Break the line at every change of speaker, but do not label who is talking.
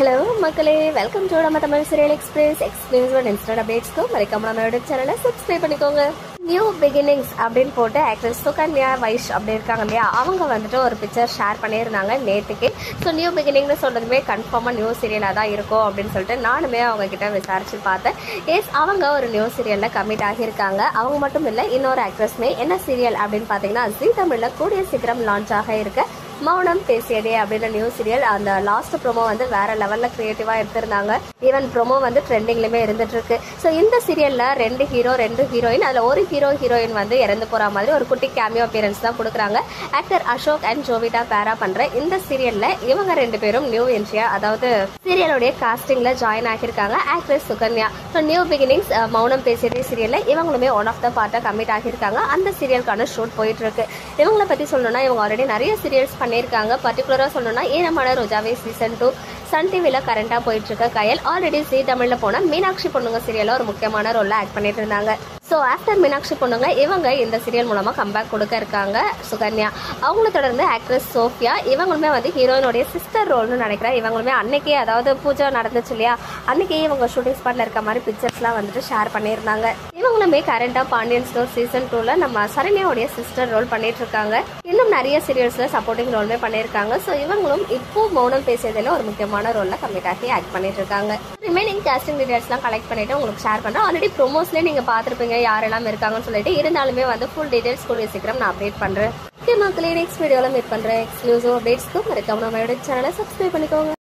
hello மக்களே welcome to நம்ம Tamil serial express express one instant அப்டேட்ஸ்க்கு மறக்காம நம்ம யூடியூப் சேனலை சப்ஸ்கிரைப் பண்ணிக்கோங்க நியூ பிகினிங்ஸ் அப்படின்னு போட்டு ஆக்ட்ரஸ் சுகன்யா வைஷ் அப்படி இருக்காங்க இல்லையா அவங்க வந்துட்டு ஒரு பிக்சர் ஷேர் பண்ணியிருந்தாங்க நேற்றுக்கு ஸோ நியூ பிகினிங்னு சொல்றதுமே கன்ஃபார்மாக நியூ சீரியலாக தான் இருக்கும் அப்படின்னு சொல்லிட்டு நானுமே அவங்க கிட்ட விசாரிச்சு பார்த்தேன் எஸ் அவங்க ஒரு நியூ சீரியலில் கமிட் ஆகியிருக்காங்க அவங்க மட்டும் இல்லை இன்னொரு ஆக்ட்ரஸ்மே என்ன சீரியல் அப்படின்னு பார்த்தீங்கன்னா ஜி தமிழில் கூடிய சீக்கிரம் லான்ச் ஆக இருக்க மௌனம் பேசியதே அப்படின்ற நியூ சீரியல் அந்த லாஸ்ட் ப்ரோமோ வந்து வேற லெவல்ல கிரியேட்டிவா எடுத்திருந்தாங்க ஈவன் ப்ரோமோ வந்து ட்ரெண்டிங்லயுமே இருந்துட்டு இருக்கு ஸோ இந்த சீரியல்ல ரெண்டு ஹீரோ ரெண்டு ஹீரோயின் அதுல ஒரு ஹீரோ ஹீரோயின் வந்து இறந்து போற மாதிரி ஒரு குட்டி கேமியோ அப்பியரன்ஸ் தான் கொடுக்குறாங்க ஆக்டர் அசோக் அண்ட் ஜோவிடா பேரா பண்ற இந்த சீரியல்ல இவங்க ரெண்டு பேரும் நியூ என்ட்ரியா அதாவது சீரியலுடைய காஸ்டிங்ல ஜாயின் ஆகியிருக்காங்க actress Sukanya so new beginnings Mounam Pesiyadhe சீரியல்ல இவங்களுமே ஒன் ஆஃப் த பார்ட்டா கமிட் ஆகியிருக்காங்க அந்த சீரியலுக்கான ஷூட் போயிட்டு இருக்கு இவங்கள பத்தி சொல்லணும்னா இவங்க ஆல்ரெடி நிறைய சீரியல்ஸ் பண்ணியிருக்காங்க பர்டிகுலராக சொல்லணும்னா ஈரமான ரோஜாவே சீசன் டூ சன் டிவியில் கரண்டாக போயிட்டு இருக்க கயல் ஆல்ரெடி ஜி தமிழில் போன மீனாட்சி பொண்ணுங்க சீரியலில் ஒரு முக்கியமான ரோலில் ஆக்ட் பண்ணிட்டு இருந்தாங்க ஸோ ஆஃப்டர் மீனாட்சி பொண்ணுங்க இவங்க இந்த சீரியல் மூலமாக கம்பேக் கொடுக்க இருக்காங்க சுகன்யா அவங்கள தொடர்ந்து ஆக்ட்ரஸ் சோஃபியா இவங்களுமே வந்து ஹீரோயினுடைய சிஸ்டர் ரோல்னு நினைக்கிறேன் இவங்களுமே அன்னைக்கே அதாவது பூஜை நடந்துச்சு இல்லையா அன்னைக்கே இவங்க ஷூட்டிங் ஸ்பாட்ல இருக்க மாதிரி பிக்சர்ஸ்லாம் வந்துட்டு ஷேர் பண்ணியிருந்தாங்க இவங்களுமே கரண்டா பாண்டியன் ஸ்டோர் சீசன் டூல நம்ம சரண்யாவுடைய சிஸ்டர் ரோல் பண்ணிட்டு இருக்காங்க இன்னும் நிறைய சீரியல்ஸ்ல சப்போர்ட்டிங் ரோலுமே பண்ணியிருக்காங்க ஸோ இவங்களும் இப்போ மௌனம் பேசியதில் ஒரு முக்கியமான ரோல்ல கமிட் ஆகி ஆக்ட் பண்ணிட்டு இருக்காங்க ரிமைனிங் காஸ்டிங் டீடைல்ஸ்லாம் கலெக்ட் பண்ணிட்டு உங்களுக்கு ஷேர் பண்றேன் ஆல்ரெடி ப்ரோமோஸ்லேயே நீங்க பார்த்துருப்பீங்க யாரெல்லாம் இருக்காங்கன்னு சொல்லிட்டு இருந்தாலுமே வந்து ஃபுல் டீடைல்ஸ் கூடிய சீக்கிரம் நான் அப்டேட் பண்றேன் ஓகே மக்களே நெக்ஸ்ட் வீடியோவில் மீட் பண்றேன் எக்ஸ்க்ளூசிவ் அப்டேட்ஸ்க்கு மறக்காம நம்ம சேனலை சப்ஸ்கிரைப் பண்ணிக்கோங்க